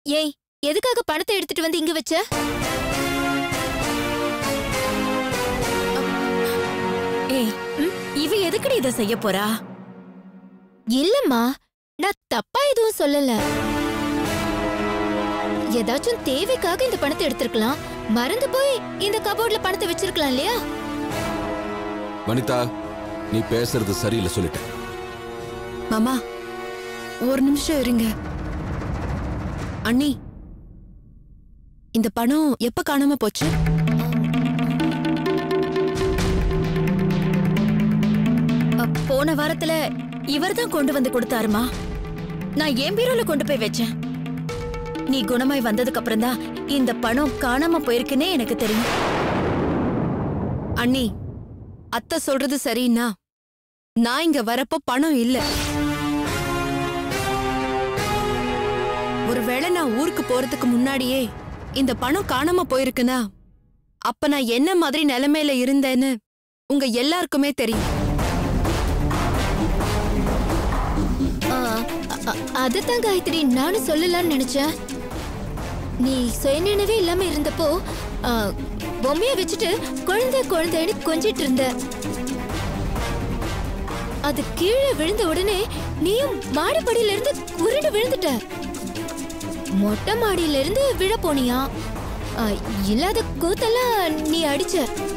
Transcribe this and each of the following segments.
ஏய் எதுக்காக பணத்தை எடுத்துட்டு வந்து இங்க வச்ச ஏய் இவ எதுக்குடி இத செய்ய போறா இல்லம்மா நான் தப்பா எதுவும் சொல்லல ஏதாச்சும் தேவைக்காக இந்த பணத்தை எடுத்திருக்கலாம் மறந்து போய் இந்த கபோர்ட்ல பணத்தை வச்சிருக்கலாம் இல்லையா வனிதா நீ பேசுறது சரியில்லை சொல்லிட்டேன் மாமா ஒரு நிமிஷம் இருங்க அண்ணி இந்த பணம் எப்ப காணாம போச்சு அ, போன வாரத்துல இவர்தான் கொண்டு வந்து கொடுத்தாருமா நான் என் பீரோல கொண்டு போய் வச்சேன் நீ குணமாய் வந்ததுக்கு அப்புறம் தான் இந்த பணம் காணாம போயிருக்குன்னே எனக்கு தெரியும் அண்ணி அத்தை சொல்றது சரின்னா நான் இங்க வரப்போ பணம் இல்ல ஒருவேளை நான் ஊருக்கு போறதுக்கு முன்னாடியே இந்த பணம் காணாம போயிருக்குன்னா அப்ப நான் என்ன மாதிரி நிலைமையில இருந்தேன்னு உங்க எல்லாருக்குமே தெரியும் ஆ, அ- அ- அதுதான் காயத்ரி நானும் சொல்லலாம்னு நினைச்சேன் நீ சுயநினைவே இல்லாம இருந்தப்போ ஆ, பொம்மைய வச்சுட்டு குழந்தை குழந்தைன்னு கொஞ்சிட்டு இருந்த அது கீழே விழுந்த உடனே நீயும் மாடிப்படியில இருந்து உருண்டு விழுந்துட்ட மொட்டை மாடியில இருந்து விழ போனியா ஆ, இல்லாத கூத்தெல்லாம் நீ அடிச்ச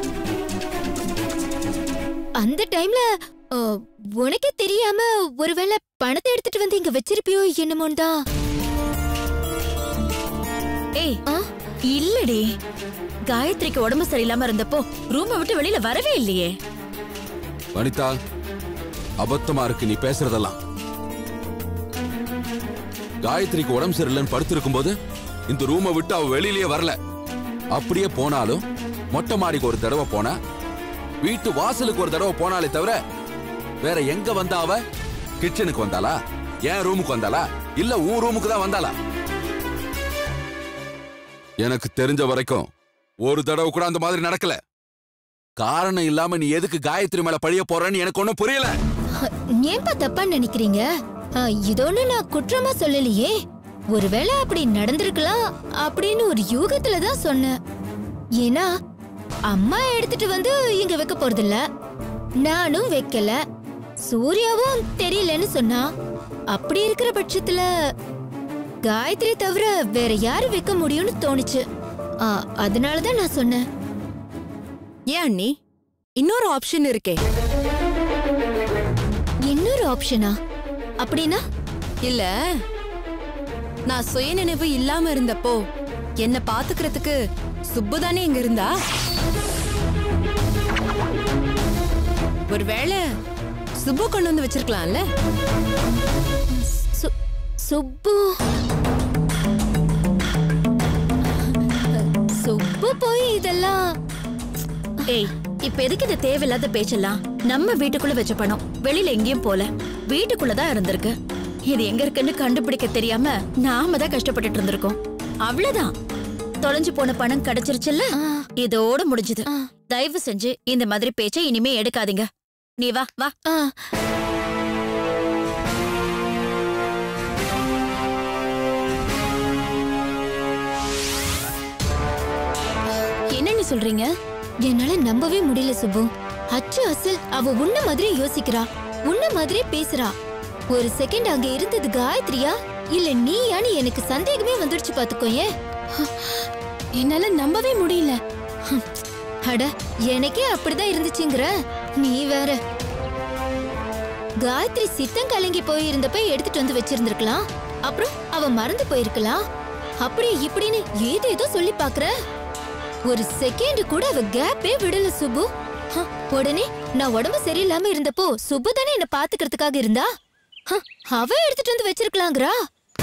அந்த டைம்ல ஆ, உனக்கே தெரியாம ஒருவேளை பணத்தை எடுத்துட்டு வந்து இங்க வச்சிருப்பியோ என்னமோன்னு தான் ஏய் ஆ? இல்லடி காயத்ரிக்கு உடம்பு சரியில்லாம இருந்தப்போ ரூமை விட்டு வெளியில வரவே இல்லையே வனிதா அபத்தமா இருக்கு நீ பேசுறதெல்லாம் காயத்ரிக்கு உடம்பு சரியில்லைன்னு படுத்திருக்கும் போது இந்த ரூமை விட்டு அவ வெளியிலேயே வரல அப்படியே போனாலும் மொட்டை மாடிக்கு ஒரு தடவை போனா வீட்டு வாசலுக்கு ஒரு தடவை போனாலே தவிர வேற எங்க வந்தா அவ கிச்சனுக்கு வந்தாளா என் ரூமுக்கு வந்தாளா இல்ல உன் ரூமுக்கு தான் வந்தாளா எனக்கு தெரிஞ்ச வரைக்கும் ஒரு தடவை கூட அந்த மாதிரி நடக்கல காரணம் இல்லாம நீ எதுக்கு காயத்ரி மேல பழிய போறன்னு எனக்கு ஒண்ணும் புரியல ஏன்பா தப்பா நினைக்கிறீங்க ஆ, இதொன்னு நான் குற்றமா சொல்லலையே ஒருவேளை அப்படி நடந்திருக்கலாம் அப்படின்னு ஒரு யூகத்துல தான் சொன்னேன் ஏன்னா அம்மா எடுத்துட்டு வந்து இங்க வைக்க போறதில்ல நானும் வைக்கல சூர்யாவும் தெரியலன்னு சொன்னா அப்படி இருக்கிற பட்சத்துல காயத்ரி தவிர வேற யாரு வைக்க முடியும்னு தோணுச்சு ஆ, அதனாலதான் நான் சொன்னேன் ஏன் அண்ணி இன்னொரு ஆப்ஷன் இருக்கே இன்னொரு ஆப்ஷனா அப்படின்னா இல்ல நான் சுயநினைவு இல்லாம இருந்தப்போ என்ன பாத்துக்கிறதுக்கு சுப்பு தானே இங்க இருந்தா ஒருவேளை சுப்பு கொண்டு வந்து வச்சிருக்கலாம்ல சு- சுப்பு சுப்பு போய் இதெல்லாம் ஏய் இப்ப எதுக்கு இது தேவையில்லாத பேச்செல்லாம் நம்ம வீட்டுக்குள்ள வச்ச பணம் வெளியில எங்கேயும் போல வீட்டுக்குள்ளதான் இருந்திருக்கு இது எங்க இருக்குன்னு கண்டுபிடிக்க தெரியாம நாம தான் கஷ்டப்பட்டுட்டு இருந்திருக்கோம் அவ்வளவுதான் தொலைஞ்சு போன பணம் கிடைச்சிருச்சுல்ல ஆ, இதோட முடிஞ்சது ஆ. தயவு செஞ்சு இந்த மாதிரி பேச்சை இனிமே எடுக்காதீங்க நீ வா வா ஆ, என்னன்னு சொல்றீங்க என்னால நம்பவே முடியல சுப்பு அச்சு அசல் அவ உன்ன மாதிரி யோசிக்கிறா உன்ன மாதிரி பேசுறா ஒரு செகண்ட் அங்க இருந்தது காயத்ரியா இல்ல நீயான்னு எனக்கு சந்தேகமே வந்துடுச்சு பாத்துக்கோயே என்னால நம்பவே முடியல அட எனக்கே அப்படிதான் இருந்துச்சுங்கிற நீ வேற காயத்ரி சித்தம் கலங்கி போயிருந்தப்ப எடுத்துட்டு வந்து வச்சிருந்திருக்கலாம் அப்புறம் அவ மறந்து போயிருக்கலாம் அப்படி இப்படின்னு ஏதேதோ சொல்லி பாக்குற ஒரு செகண்ட் கூட அவ கேப்பே விடல சுப்பு ஹ, உடனே நான் உடம்பு சரியில்லாம இருந்தப்போ சுப்பு தானே என்ன பாத்துக்கிறதுக்காக இருந்தா ஹ, அவ எடுத்துட்டு வந்து வச்சிருக்கலாங்கிறா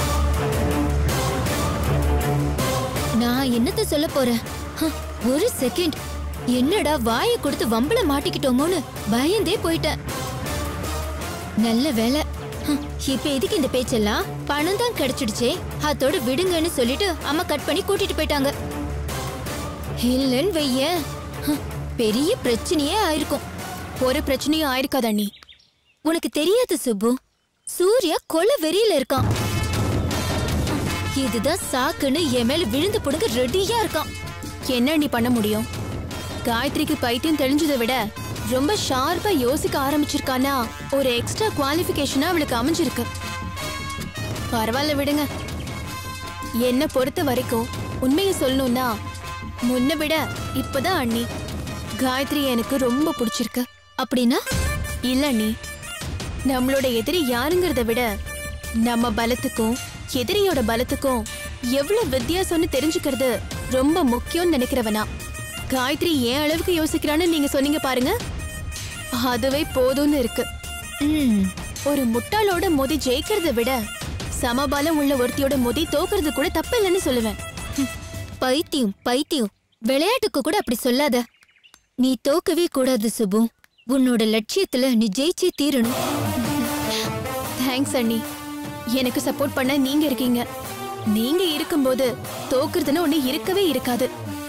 நான் என்னத்த சொல்ல போறேன் ஹ, ஒரு செகண்ட் என்னடா வாயை கொடுத்து வம்பள மாட்டிக்கிட்டோமோன்னு பயந்தே போயிட்டேன் நல்ல வேலை ஹம், இப்ப எதுக்கு இந்த பேச்செல்லாம் பணம் தான் கிடைச்சிடுச்சே அதோட விடுங்கன்னு சொல்லிட்டு அம்மா கட் பண்ணி கூட்டிட்டு போயிட்டாங்க இல்லன்னு வையேன் ஹம், பெரிய பிரச்சனையே ஆயிருக்கும் ஒரு பிரச்சனையும் ஆயிருக்காது அண்ணி உனக்கு தெரியாது சுப்பு சூர்யா கொலை வெறியில இருக்கான் இதுதான் சாக்குன்னு என் மேல விழுந்து புடுங்க ரெடியா இருக்கான் என்ன நீ பண்ண முடியும் காயத்ரிக்கு பைத்தியம் தெளிஞ்சதை விட ரொம்ப ஷார்ப்பா யோசிக்க ஆரம்பிச்சிருக்கானா ஒரு எக்ஸ்ட்ரா குவாலிஃபிகேஷனா அவளுக்கு அமைஞ்சிருக்கு பரவாயில்ல விடுங்க என்ன பொறுத்த வரைக்கும் உண்மையை சொல்லணும்னா முன்ன விட இப்பதான் அண்ணி காயத்ரி எனக்கு ரொம்ப பிடிச்சிருக்கு அப்படின்னா இல்ல அண்ணி நம்மளோட எதிரி யாருங்கிறத விட நம்ம பலத்துக்கும் எதிரியோட பலத்துக்கும் எவ்வளவு வித்தியாசம்னு தெரிஞ்சுக்கிறது ரொம்ப முக்கியம்னு நினைக்கிறவனா காயத்ரி ஏன் அளவுக்கு யோசிக்கிறான்னு நீங்க சொன்னீங்க பாருங்க அதுவே போதும்னு இருக்கு ம், ஒரு முட்டாளோட மோதி ஜெயிக்கிறத விட சமபலம் உள்ள ஒருத்தியோட மோதி தோக்குறது கூட தப்பு இல்லைன்னு சொல்லுவேன் பைத்தியம் பைத்தியம் விளையாட்டுக்கு கூட அப்படி சொல்லாத நீ தோக்கவே கூடாது சுபு உன்னோட லட்சியத்துல நீ ஜெயிச்சே தீரணும் தேங்க்ஸ் அண்ணி எனக்கு சப்போர்ட் பண்ண நீங்க இருக்கீங்க நீங்க இருக்கும்போது தோக்குறதுன்னு ஒண்ணு இருக்கவே இருக்காது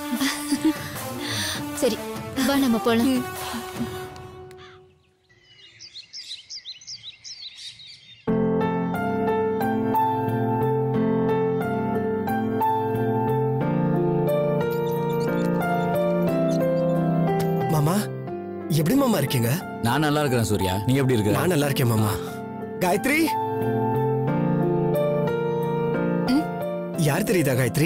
சரி வா நம்ம போலாம் மாமா எப்படி மாமா இருக்கீங்க நான் நல்லா இருக்கிறேன் சூர்யா நீ எப்படி இருக்கிற நான் நல்லா இருக்கேன் மாமா காயத்ரி யார் தெரியுதா காயத்ரி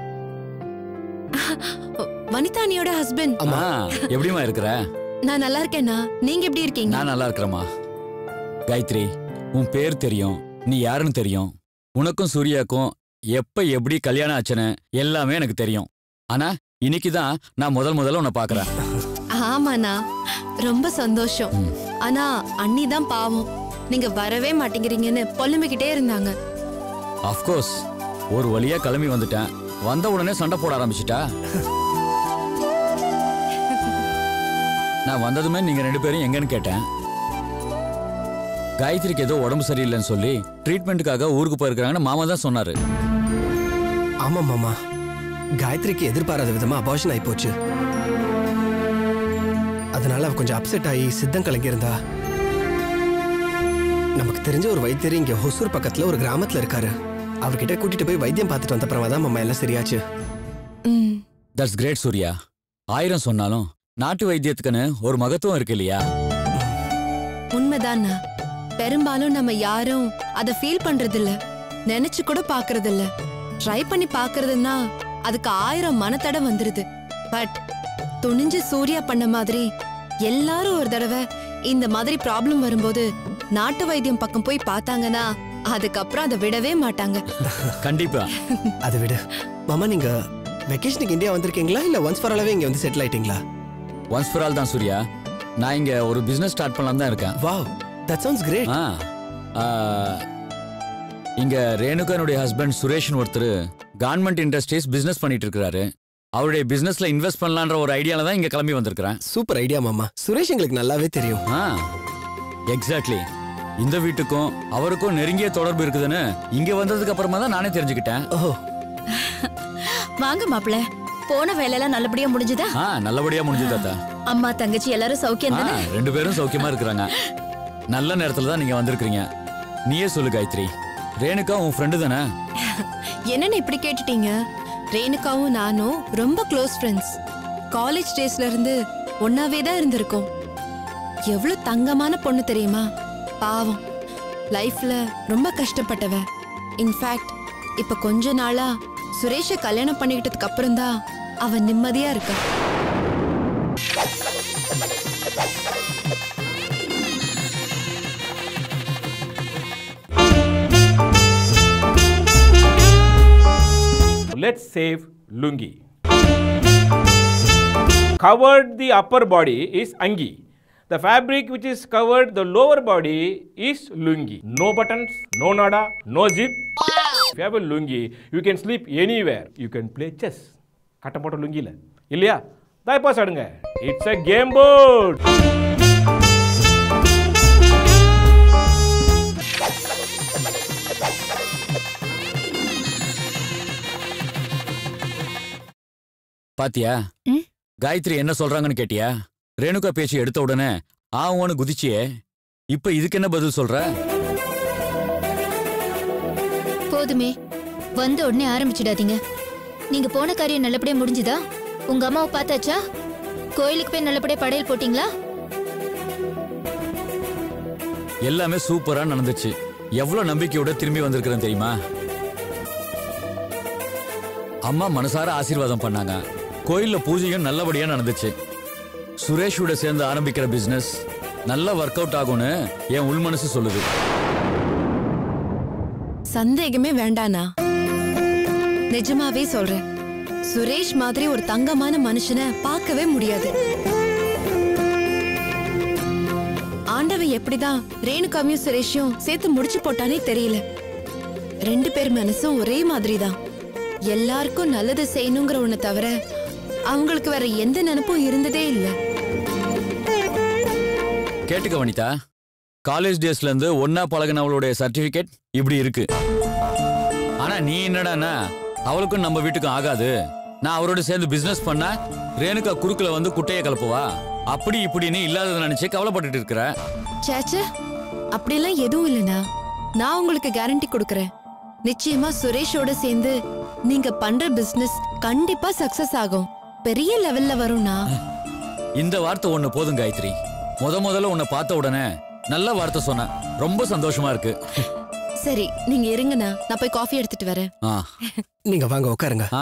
வனிதா அண்ணியோட ஹஸ்பண்ட் அம்மா எப்படிமா இருக்கிற நான் நல்லா இருக்கேன்னா நீங்க எப்படி இருக்கீங்க நான் நல்லா இருக்கிறேம்மா காயத்ரி உன் பேர் தெரியும் நீ யாருன்னு தெரியும் உனக்கும் சூர்யாக்கும் எப்ப எப்படி கல்யாணம் ஆச்சுன்னு எல்லாமே எனக்கு தெரியும் ஆனா இன்னைக்கு தான் நான் முதல் முதல்ல உன்னை பாக்குறேன் ஆமாண்ணா ரொம்ப சந்தோஷம் ம். ஆனா அண்ணி தான் பாவம் நீங்க வரவே மாட்டேங்கிறீங்கன்னு பொல்லுமிக்கிட்டே இருந்தாங்க அஃப்கோர்ஸ் ஒரு வழியா கிளம்பி வந்துட்டேன் வந்த உடனே சண்டை போட ஆரம்பிச்சிட்டா நான் வந்ததுமே நீங்க ரெண்டு பேரும் எங்கன்னு கேட்டேன் காயத்ரிக்கு ஏதோ உடம்பு சரியில்லைன்னு சொல்லி ட்ரீட்மெண்ட்டுக்காக ஊருக்கு போயிருக்காங்கன்னு மாமா தான் சொன்னாரு ஆமா மாமா காயத்ரிக்கு எதிர்பாராத விதமா அபார்ஷன் ஆகி போச்சு அதனால அவ கொஞ்சம் அப்செட் ஆகி சித்தம் கலங்கியிருந்தா நமக்கு தெரிஞ்ச ஒரு வைத்தியர் இங்க ஹொசூர் பக்கத்துல ஒரு கிராமத்துல இருக்காரு அவர்கிட்ட கூட்டிட்டு போய் வைத்தியம் பார்த்துட்டு வந்த அப்புறமா தான் மாமா எல்லாம் சரியாச்சு ம் தட்ஸ் கிரேட் சூர்யா ஆயிரம் சொன்னாலும் நாட்டு வைத்தியத்துக்குன்னு ஒரு மகத்துவம் இருக்கு இல்லையா உண்மைதாண்ணா பெரும்பாலும் நம்ம யாரும் அத ஃபீல் பண்றது இல்ல நினைச்சு கூட பாக்குறது இல்ல ட்ரை பண்ணி பாக்குறதுன்னா அதுக்கு ஆயிரம் மனத்தடை வந்துருது பட் துணிஞ்சு சூர்யா பண்ண மாதிரி எல்லாரும் ஒரு தடவை இந்த மாதிரி ப்ராப்ளம் வரும்போது நாட்டு வைத்தியம் பக்கம் போய் பார்த்தாங்கன்னா அதுக்கப்புறம் அதை விடவே மாட்டாங்க கண்டிப்பா அதை விடு மாமா நீங்க வெக்கேஷனுக்கு இந்தியா வந்திருக்கீங்களா இல்ல ஒன்ஸ் ஃபார் ஆலாவே இங்க வந்து செட்டில் ஆயிட்டீங்களா ஒன்ஸ் ஃபார் ஆல் தான் சூர்யா நான் இங்க ஒரு பிசினஸ் ஸ்டார்ட் பண்ணலாம் தான் இருக்கேன் வாவ் தட் சவுண்ட்ஸ் கிரேட் ஆ ஆ, இங்க ரேணுகானுடைய ஹஸ்பண்ட் சுரேஷ்னு ஒருத்தர் கார்மெண்ட் இண்டஸ்ட்ரீஸ் பிசினஸ் பண்ணிட்டு இருக்காரு அவருடைய பிசினஸ்ல இன்வெஸ்ட் பண்ணலான்ற ஒரு ஐடியால தான் இங்க கிளம்பி வந்திருக்கிறேன் சூப்பர் ஐடியா மாமா சுரேஷ் எங்களுக்கு நல்லாவே தெரியும் ஆ எக்ஸாக்ட்லி இந்த வீட்டுக்கும் அவருக்கும் நெருங்கிய தொடர்பு இருக்குதுன்னு இங்க வந்ததுக்கு அப்புறமா தான் நானே தெரிஞ்சுக்கிட்டேன் ஓஹோ வாங்க மாப்பிள போன வேலையெல்லாம் நல்லபடியா முடிஞ்சுதா ஆ நல்லபடியா முடிஞ்சது தாத்தா அம்மா தங்கச்சி எல்லாரும் சௌக்கியம் ஆ, தானே ரெண்டு பேரும் சௌக்கியமா இருக்கிறாங்க நல்ல நேரத்துல தான் நீங்க வந்திருக்கிறீங்க நீயே சொல்லு காயத்ரி ரேணுகா உன் ஃப்ரெண்டு தானே என்னன்னு இப்படி கேட்டுட்டீங்க ரேணுகாவும் நானும் ரொம்ப க்ளோஸ் ஃப்ரெண்ட்ஸ் காலேஜ் டேஸ்ல இருந்து ஒன்னாவே தான் இருந்திருக்கோம் எவ்வளவு தங்கமான பொண்ணு தெரியுமா பாவம் லைஃப்ல ரொம்ப கஷ்டப்பட்டவ இன்ஃபேக்ட் இப்ப கொஞ்ச நாளா சுரேஷ கல்யாணம் பண்ணிக்கிட்டதுக்கு அப்புறம் தான் அவ நிம்மதியா இருக்கா Let's save lungi. Covered the upper body is angi. The fabric which is covered the lower body is lungi. No buttons, no nada, no zip. If you have a lungi, you can sleep anywhere. You can play chess. கட்டம் போட்ட லுங்கியில் இல்லையா தாய்ப்பாஸ் ஆடுங்க it's a game board பாத்தியா ம்? காயத்ரி என்ன சொல்றாங்கன்னு கேட்டியா ரேணுகா பேச்சு எடுத்த உடனே ஆவோன்னு குதிச்சியே இப்ப இதுக்கு என்ன பதில் சொல்ற போதுமே வந்த உடனே ஆரம்பிச்சிடாதீங்க நீங்க போன காரியம் நல்லபடியா முடிஞ்சுதா உங்க அம்மாவை பார்த்தாச்சா கோயிலுக்கு போய் நல்லபடியா படையல் போட்டீங்களா எல்லாமே சூப்பரா நடந்துச்சு எவ்வளவு நம்பிக்கையோட திரும்பி வந்திருக்கிறேன் தெரியுமா அம்மா மனசார ஆசீர்வாதம் பண்ணாங்க கோயில்ல பூஜையும் நல்லபடியா நடந்துச்சு சுரேஷோட சேர்ந்து ஆரம்பிக்கிற பிசினஸ் நல்ல ஒர்க் அவுட் ஆகும்னு என் உள் மனசு சொல்லுது சந்தேகமே வேண்டானா நிஜமாவே சொல்றேன் சுரேஷ் மாதிரி ஒரு தங்கமான மனுஷனை பார்க்கவே முடியாது ஆண்டவன் எப்படிதான் ரேணுகாவையும் சுரேஷையும் சேர்த்து முடிச்சு போட்டானே தெரியல ரெண்டு பேர் மனசும் ஒரே மாதிரி தான் எல்லாருக்கும் நல்லது செய்யணுங்கிற ஒண்ணு தவிர அவங்களுக்கு வேற எந்த நினைப்பும் இருந்ததே இல்லை கேட்டுக்க வனிதா காலேஜ் டேஸ்ல இருந்து ஒன்னா பழகினவளுடைய சர்டிபிகேட் இப்படி இருக்கு ஆனா நீ என்னடான்னா அவளுக்கும் நம்ம வீட்டுக்கும் ஆகாது நான் அவரோட சேர்ந்து பிசினஸ் பண்ணா ரேணுகா குறுக்குல வந்து குட்டைய கலப்புவா அப்படி இப்படின்னு இல்லாததை நினைச்சு கவலைப்பட்டுட்டு இருக்கிற சேச்சே அப்படிலாம் எதுவும் இல்லைண்ணா நான் உங்களுக்கு கேரண்டி கொடுக்கறேன் நிச்சயமா சுரேஷோட சேர்ந்து நீங்க பண்ற பிசினஸ் கண்டிப்பா சக்சஸ் ஆகும் பெரிய லெவல்ல வரும்னா இந்த வார்த்தை ஒண்ணு போதும் காயத்ரி முத முதல்ல உன்னை பார்த்த உடனே நல்ல வார்த்தை சொன்ன ரொம்ப சந்தோஷமா இருக்கு சரி நீங்க இருங்கண்ணா நான் போய் காஃபி எடுத்துட்டு வரேன் ஆ நீங்க வாங்க உட்காருங்க ஆ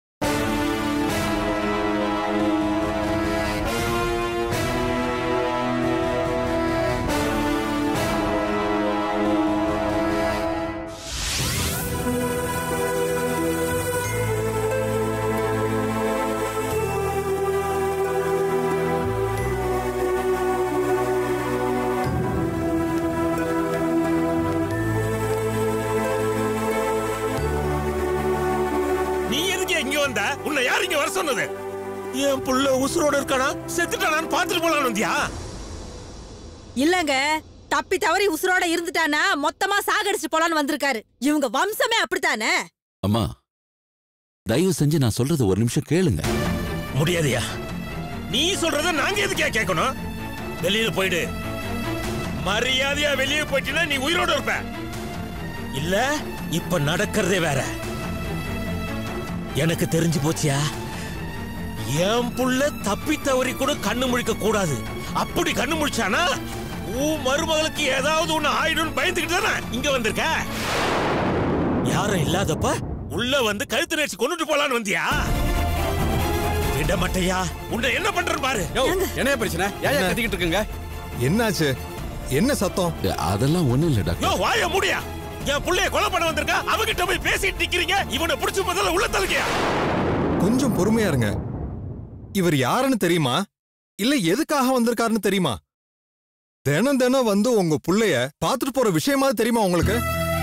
நீ எதுக்கு இங்க வந்த உன்னை யார் இங்க வர சொன்னது என் புள்ள உசுரோட இருக்கானா செத்துட்டானான்னு பாத்துட்டு போலான்னு வந்தியா இல்லங்க தப்பி தவறி உசுரோட இருந்துட்டானா மொத்தமா சாகடிச்சு போலான்னு வந்திருக்காரு இவங்க வம்சமே அப்படித்தானே அம்மா தயவு செஞ்சு நான் சொல்றது ஒரு நிமிஷம் கேளுங்க முடியாதியா நீ சொல்றத நாங்க எதுக்கே கேட்கணும் வெளியில போயிடு மரியாதையா வெளியே போயிட்டீன்னா நீ உயிரோட இருப்ப இல்ல இப்ப நடக்கிறதே வேற எனக்கு தெரிஞ்சு போச்சியா என் புள்ள தப்பி தவறி கூட கண்ணு முழிக்க கூடாது அப்படி கண்ணு முழிச்சானா உன் மருமகளுக்கு ஏதாவது ஒண்ணு ஆயிடும்னு பயந்துக்கிட்டு தானே இங்க வந்திருக்க யாரும் இல்லாதப்ப உள்ள வந்து கழுத்து நெரிச்சு கொண்டுட்டு போலான்னு வந்தியா விட மாட்டையா உன்னை என்ன பண்றேன்னு பாரு என்ன பிரச்சனை ஏன் கத்திக்கிட்டு இருக்குங்க என்னாச்சு என்ன சத்தம் அதெல்லாம் ஒண்ணும் இல்ல யோ டாக்டர் வாய முடியா என் புள்ளைய கொலை பண்ண வந்திருக்கா அவகிட்ட போய் பேசிட்டு நிக்கிறீங்க இவனை புடிச்சு முதல்ல உள்ள தள்ளுகியா கொஞ்சம் பொறுமையா இருங்க இவர் யாருன்னு தெரியுமா இல்ல எதுக்காக வந்திருக்காருன்னு தெரியுமா தினம் தினம் வந்து உங்க புள்ளைய பாத்துட்டு போற விஷயமா தெரியுமா உங்களுக்கு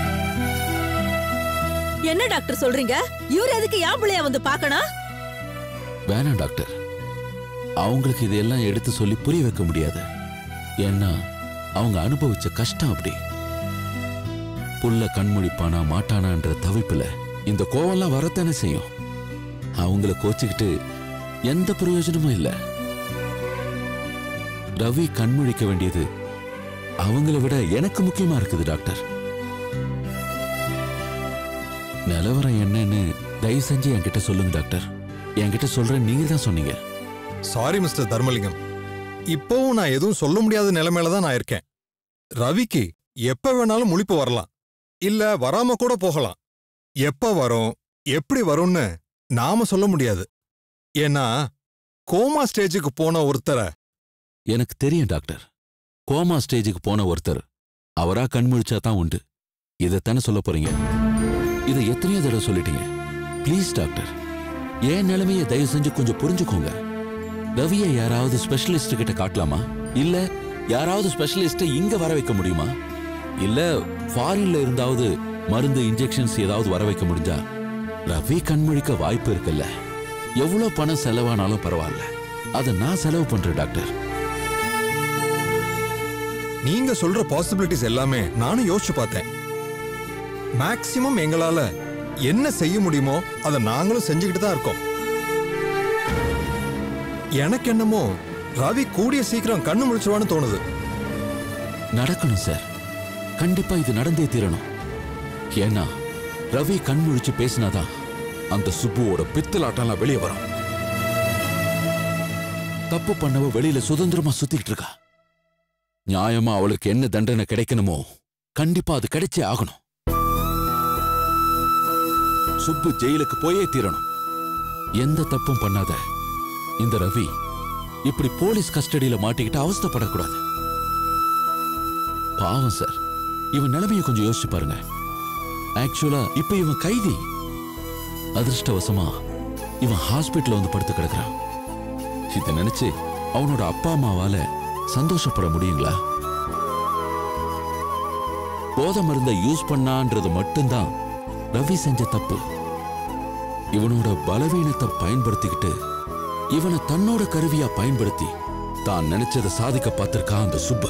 என்ன டாக்டர் சொல்றீங்க இவர் எதுக்கு என் பிள்ளைய வந்து பார்க்கணும் வேணாம் டாக்டர் அவங்களுக்கு இதெல்லாம் எடுத்து சொல்லி புரிய வைக்க முடியாது ஏன்னா அவங்க அனுபவிச்ச கஷ்டம் அப்படி புள்ள கண்முழிப்பானா மாட்டானான்ற தவிப்புல இந்த கோவம்லாம் வரத்தானே செய்யும் அவங்கள கோச்சுக்கிட்டு எந்த பிரயோஜனமும் இல்ல ரவி கண்முழிக்க வேண்டியது அவங்கள விட எனக்கு முக்கியமா இருக்குது டாக்டர் நிலவரம் என்னன்னு தயவு செஞ்சு என்கிட்ட சொல்லுங்க டாக்டர் என்கிட்ட சொல்றேன் நீங்க தான் சொன்னீங்க சாரி மிஸ்டர் தர்மலிங்கம் இப்போவும் நான் எதுவும் சொல்ல முடியாத நிலைமையில தான் நான் இருக்கேன் ரவிக்கு எப்ப வேணாலும் முழிப்பு வரலாம் இல்ல வராம கூட போகலாம் எப்ப வரும் எப்படி வரும்னு நாம சொல்ல முடியாது ஏன்னா கோமா ஸ்டேஜுக்கு போன ஒருத்தரை எனக்கு தெரியும் டாக்டர் கோமா ஸ்டேஜுக்கு போன ஒருத்தர் அவரா கண்முழிச்சா தான் உண்டு இதைத்தானே சொல்ல போறீங்க இதை எத்தனையோ தடவை சொல்லிட்டீங்க ப்ளீஸ் டாக்டர் என் நிலைமையை தயவு செஞ்சு கொஞ்சம் புரிஞ்சுக்கோங்க ரவியை யாராவது ஸ்பெஷலிஸ்ட் கிட்ட காட்டலாமா இல்ல யாராவது ஸ்பெஷலிஸ்ட இங்க வர வைக்க முடியுமா இல்ல ஃபாரின்ல இருந்தாவது மருந்து இன்ஜெக்ஷன்ஸ் ஏதாவது வர வைக்க முடிஞ்சா ரவி கண்முழிக்க வாய்ப்பு இருக்குல்ல எவ்வளவு பணம் செலவானாலும் பரவாயில்ல அதை நான் செலவு பண்றேன் டாக்டர் நீங்க சொல்ற பாசிபிலிட்டிஸ் எல்லாமே நானும் யோசிச்சு பார்த்தேன் மேக்சிமம் எங்களால என்ன செய்ய முடியுமோ அதை நாங்களும் செஞ்சுக்கிட்டு தான் இருக்கோம் எனக்கு என்னமோ ரவி கூடிய சீக்கிரம் கண்ணு முழிச்சுவான்னு தோணுது நடக்கணும் சார் கண்டிப்பா இது நடந்தே தீரணும் ஏன்னா ரவி கண் முழிச்சு பேசினாதான் அந்த சுப்புவோட பித்தலாட்டம்லாம் வெளியே வரும் தப்பு பண்ணவ வெளியில சுதந்திரமா சுத்திக்கிட்டு இருக்கா நியாயமா அவளுக்கு என்ன தண்டனை கிடைக்கணுமோ கண்டிப்பா அது கிடைச்சே ஆகணும் சுப்பு ஜெயிலுக்கு போயே தீரணும் எந்த தப்பும் பண்ணாத இந்த ரவி இப்படி போலீஸ் கஸ்டடியில மாட்டிக்கிட்டு அவஸ்தைப்படக்கூடாது பாவம் சார் இவன் நிலைமையை கொஞ்சம் யோசிச்சு பாருங்க ஆக்சுவலா இப்ப இவன் கைதி அதிர்ஷ்டவசமா இவன் ஹாஸ்பிட்டல்ல வந்து படுத்து கிடக்குறான் இதை நினைச்சு அவனோட அப்பா அம்மாவால சந்தோஷப்பட முடியுங்களா போதை மருந்தை யூஸ் பண்ணான்றது மட்டும்தான் ரவி செஞ்ச தப்பு இவனோட பலவீனத்தை பயன்படுத்திக்கிட்டு இவனை தன்னோட கருவியா பயன்படுத்தி தான் நினைச்சதை சாதிக்க பார்த்திருக்கான் அந்த சுப்பு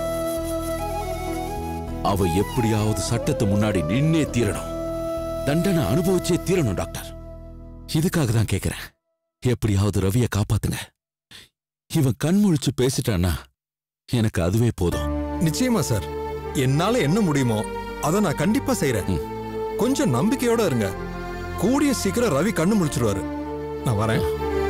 அவ எப்படியாவது சட்டத்து முன்னாடி நின்னே தீரணும் தண்டனை அனுபவிச்சே தீரணும் டாக்டர் இதுக்காக தான் கேக்குறேன் எப்படியாவது ரவிய காப்பாத்துங்க இவன் கண் முழிச்சு பேசிட்டான்னா எனக்கு அதுவே போதும் நிச்சயமா சார் என்னால என்ன முடியுமோ அதை நான் கண்டிப்பா செய்யறேன் கொஞ்சம் நம்பிக்கையோட இருங்க கூடிய சீக்கிரம் ரவி கண்ணு முடிச்சிருவாரு நான் வரேன்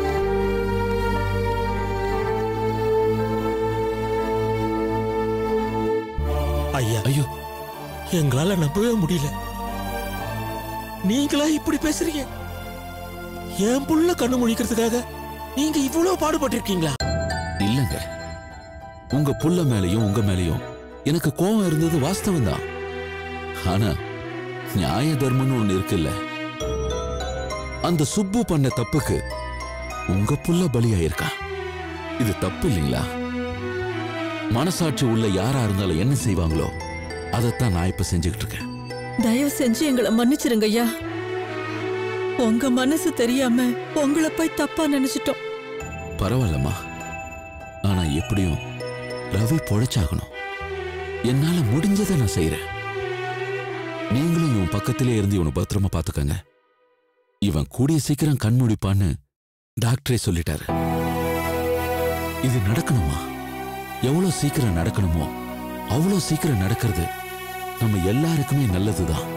ஐயா ஐயோ எங்களால நம்பவே முடியல நீங்களா இப்படி பேசுறீங்க என் புள்ள கண்ணு முழிக்கிறதுக்காக நீங்க இவ்வளவு பாடுபட்டிருக்கீங்களா இல்லங்க உங்க புள்ள மேலயும் உங்க மேலயும் எனக்கு கோபம் இருந்தது வாஸ்தவம் தான் ஆனா நியாய தர்மம்னு ஒண்ணு இருக்குல்ல அந்த சுப்பு பண்ண தப்புக்கு உங்க புள்ள பலியாயிருக்கா இது தப்பு இல்லைங்களா மனசாட்சி உள்ள யாரா இருந்தாலும் என்ன செய்வாங்களோ அதைத்தான் நான் இப்ப செஞ்சுக்கிட்டு இருக்கேன் தயவு செஞ்சு எங்களை மன்னிச்சிருங்க ஐயா உங்க மனசு தெரியாம உங்களை போய் தப்பா நினைச்சிட்டோம் பரவாயில்லம்மா ஆனா எப்படியும் ரவி பொழைச்சாகணும் என்னால முடிஞ்சதை நான் செய்யறேன் நீங்களும் இவன் பக்கத்திலே இருந்து இவனை பத்திரமா பாத்துக்கங்க இவன் கூடிய சீக்கிரம் கண் முடிப்பான்னு டாக்டரே சொல்லிட்டாரு இது நடக்கணுமா எவ்வளவு சீக்கிரம் நடக்கணுமோ அவ்வளவு சீக்கிரம் நடக்கிறது நம்ம எல்லாருக்குமே நல்லதுதான்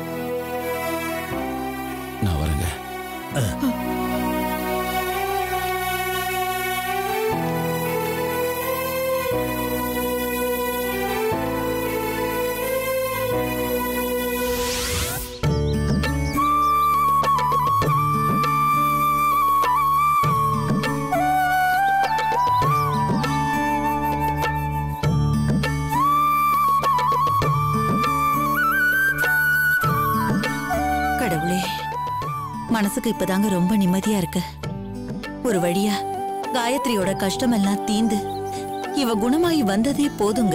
நான் வரேங்க கடவுளே மனசுக்கு இப்பதாங்க ரொம்ப நிம்மதியா இருக்கு ஒரு வழியா காயத்ரியோட கஷ்டம் எல்லாம் தீந்து இவ குணமாயி வந்ததே போதுங்க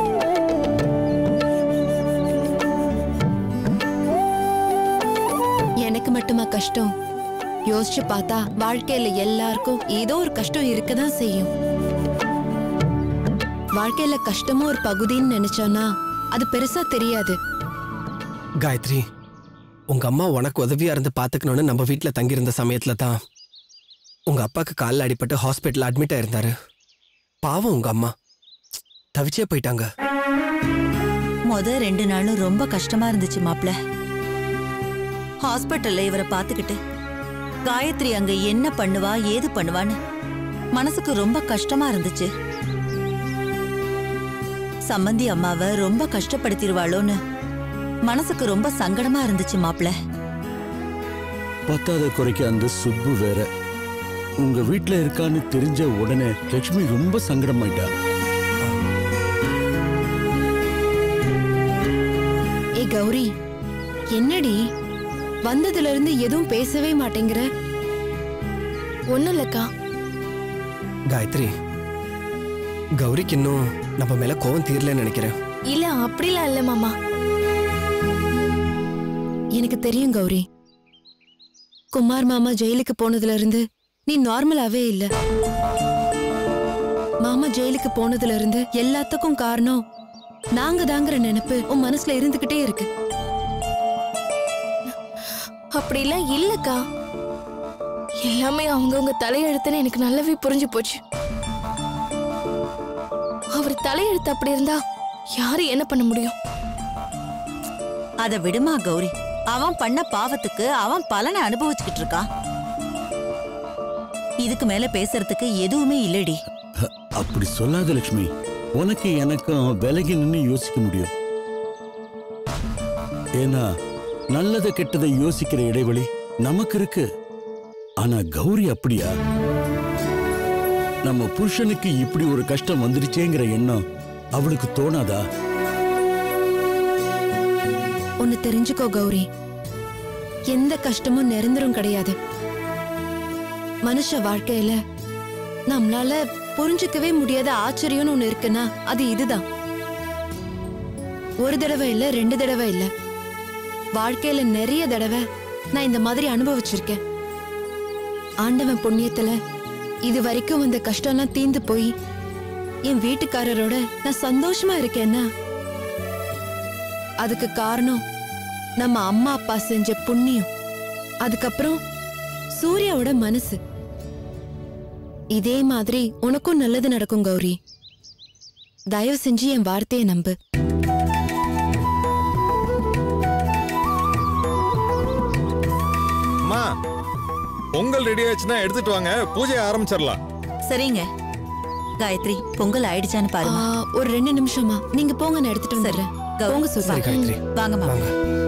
எனக்கு மட்டுமா கஷ்டம் யோசிச்சு பார்த்தா வாழ்க்கையில எல்லாருக்கும் ஏதோ ஒரு கஷ்டம் இருக்கதான் செய்யும் வாழ்க்கையில கஷ்டமும் ஒரு பகுதின்னு நினைச்சோன்னா அது பெருசா தெரியாது காயத்ரி உங்க அம்மா உனக்கு உதவியா இருந்து பாத்துக்கணும்னு நம்ம வீட்ல தங்கியிருந்த சமயத்துல தான் உங்க அப்பாக்கு காலில் அடிபட்டு ஹாஸ்பிட்டல் அட்மிட் ஆயிருந்தாரு பாவம் உங்க அம்மா தவிச்சே போயிட்டாங்க முத ரெண்டு நாளும் ரொம்ப கஷ்டமா இருந்துச்சு மாப்ள ஹாஸ்பிட்டல்ல இவரை பாத்துக்கிட்டு காயத்ரி அங்க என்ன பண்ணுவா ஏது பண்ணுவான்னு மனசுக்கு ரொம்ப கஷ்டமா இருந்துச்சு சம்மந்தி அம்மாவை ரொம்ப கஷ்டப்படுத்திடுவாளோன்னு மனசுக்கு ரொம்ப சங்கடமா இருந்துச்சு மாப்ள பத்தாத குறைக்கு அந்த சுப்பு வேற உங்க வீட்ல இருக்கான்னு தெரிஞ்ச உடனே லட்சுமி ரொம்ப சங்கடமாயிட்டா ஏ கௌரி என்னடி வந்ததுல இருந்து எதுவும் பேசவே மாட்டேங்கிற ஒண்ணும் இல்லக்கா காயத்ரி கௌரிக்கு இன்னும் நம்ம மேல கோவம் தீரலன்னு நினைக்கிறேன் இல்ல அப்படிலாம் இல்ல மாமா எனக்கு தெரியும் கௌரி குமார் மாமா ஜெயிலுக்கு போனதுல இருந்து நீ நார்மலாவே இல்ல மாமா ஜெயிலுக்கு போனதுல இருந்து எல்லாத்துக்கும் காரணம் நாங்க தாங்கிற நினைப்பு உன் மனசுல இருந்துகிட்டே இருக்கு அப்படிலாம் இல்லக்கா எல்லாமே அவங்கவுங்க தலையெழுத்துன்னு எனக்கு நல்லாவே புரிஞ்சு போச்சு அவர் தலையெழுத்து அப்படி இருந்தா யாரு என்ன பண்ண முடியும் அத விடுமா கௌரி அவன் பண்ண பாவத்துக்கு அவன் பலனை அனுபவிச்சுக்கிட்டு இருக்கான் இதுக்கு மேல பேசுறதுக்கு எதுவுமே இல்லடி அ- அப்படி சொல்லாத லட்சுமி உனக்கு எனக்கும் விலகி நின்னு யோசிக்க முடியும் ஏன்னா நல்லதை கெட்டதை யோசிக்கிற இடைவெளி நமக்கு இருக்கு ஆனா கௌரி அப்படியா நம்ம புருஷனுக்கு இப்படி ஒரு கஷ்டம் வந்துருச்சேங்கிற எண்ணம் அவளுக்கு தோணாதா ஒன்னு தெரிஞ்சுக்கோ கௌரி எந்த கஷ்டமும் நிரந்தரம் கிடையாது மனுஷ வாழ்க்கையில நம்மளால புரிஞ்சுக்கவே முடியாத ஆச்சரியம்னு ஒண்ணு இருக்குன்னா அது இதுதான் ஒரு தடவை இல்ல ரெண்டு தடவை இல்ல வாழ்க்கையில நிறைய தடவை நான் இந்த மாதிரி அனுபவிச்சிருக்கேன் ஆண்டவன் புண்ணியத்துல இது வரைக்கும் வந்த கஷ்டம்லாம் தீந்து போய் என் வீட்டுக்காரரோட நான் சந்தோஷமா இருக்கேன்னா அதுக்கு காரணம் நம்ம அம்மா அப்பா செஞ்ச புண்ணியம் அதுக்கப்புறம் சூர்யாவோட மனசு இதே மாதிரி உனக்கும் நல்லது நடக்கும் கௌரி தயவு செஞ்சு என் வார்த்தையை நம்பு அம்மா பொங்கல் ரெடி ஆயிடுச்சுன்னா எடுத்துட்டு வாங்க பூஜையை ஆரம்பிச்சிடலாம் சரிங்க காயத்ரி பொங்கல் ஆயிடுச்சான்னு ஆ, பாருங்க ஒரு ரெண்டு நிமிஷமா நீங்க போங்க நான் எடுத்துட்டு வந்துடுறேன் கௌரி, போங்க சூர்யா சரி காயத்ரி வாங்கம்மா வாங்க